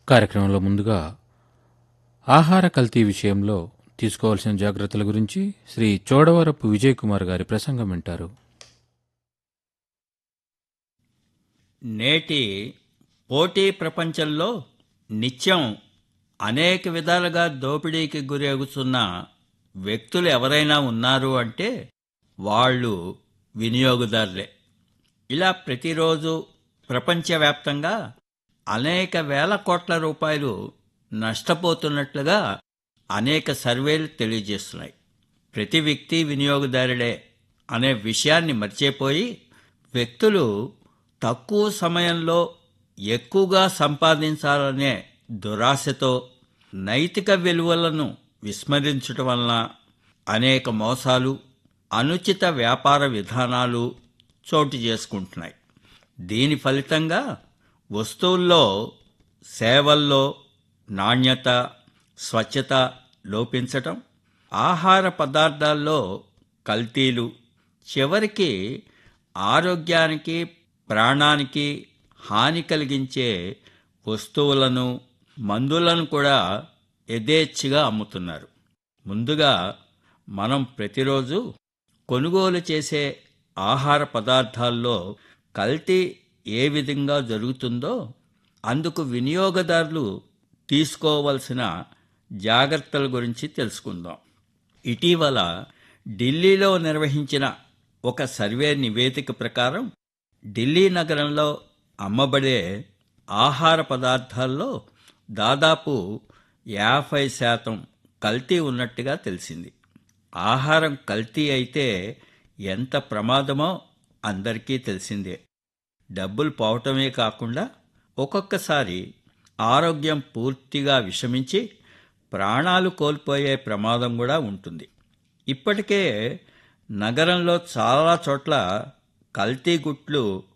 కార్యక్రమంలో ముందుగా ఆహార కల్తీ విషయంలో తీసుకోవాల్సిన జాగ్రత్తల గురించి శ్రీ చోడవరపు విజయ్ కుమార్ గారి ప్రసంగం వింటారు నేటి పోటీ ప్రపంచంలో నిత్యం అనేక విధాలుగా దోపిడీకి గురవుతున్న వ్యక్తులు ఎవరైనా ఉన్నారు అంటే వాళ్ళు వినియోగదారులే ఇలా ప్రతిరోజు ప్రపంచవ్యాప్తంగా అనేక వేల కోట్ల రూపాయలు నష్టపోతున్నట్లుగా అనేక సర్వేలు తెలియజేస్తున్నాయి ప్రతి వ్యక్తి వినియోగదారుడే అనే విషయాన్ని మర్చిపోయి వ్యక్తులు తక్కువ సమయంలో ఎక్కువగా సంపాదించాలనే దురాశతో నైతిక విలువలను విస్మరించటం వలన అనేక మోసాలు అనుచిత వ్యాపార విధానాలు చోటు చేసుకుంటున్నాయి దీని ఫలితంగా వస్తువుల్లో సేవల్లో నాణ్యత స్వచ్ఛత లోపించటం ఆహార పదార్థాల్లో కల్తీలు చివరికి ఆరోగ్యానికి ప్రాణానికి హాని కలిగించే వస్తువులను మందులను కూడా యథేచ్ఛగా అమ్ముతున్నారు ముందుగా మనం ప్రతిరోజు కొనుగోలు చేసే ఆహార పదార్థాల్లో కల్తీ ఏ విధంగా జరుగుతుందో అందుకు వినియోగదారులు తీసుకోవలసిన జాగ్రత్తల గురించి తెలుసుకుందాం ఇటీవల ఢిల్లీలో నిర్వహించిన ఒక సర్వే నివేదిక ప్రకారం ఢిల్లీ నగరంలో అమ్మబడే ఆహార పదార్థాల్లో దాదాపు యాభై శాతం కల్తీ ఉన్నట్టుగా తెలిసింది ఆహారం కల్తీ అయితే ఎంత ప్రమాదమో అందరికీ తెలిసిందే డబ్బులు పోవటమే కాకుండా ఒక్కొక్కసారి ఆరోగ్యం పూర్తిగా విషమించి ప్రాణాలు కోల్పోయే ప్రమాదం కూడా ఉంటుంది ఇప్పటికే నగరంలో చాలా చోట్ల కల్తీ గుట్లు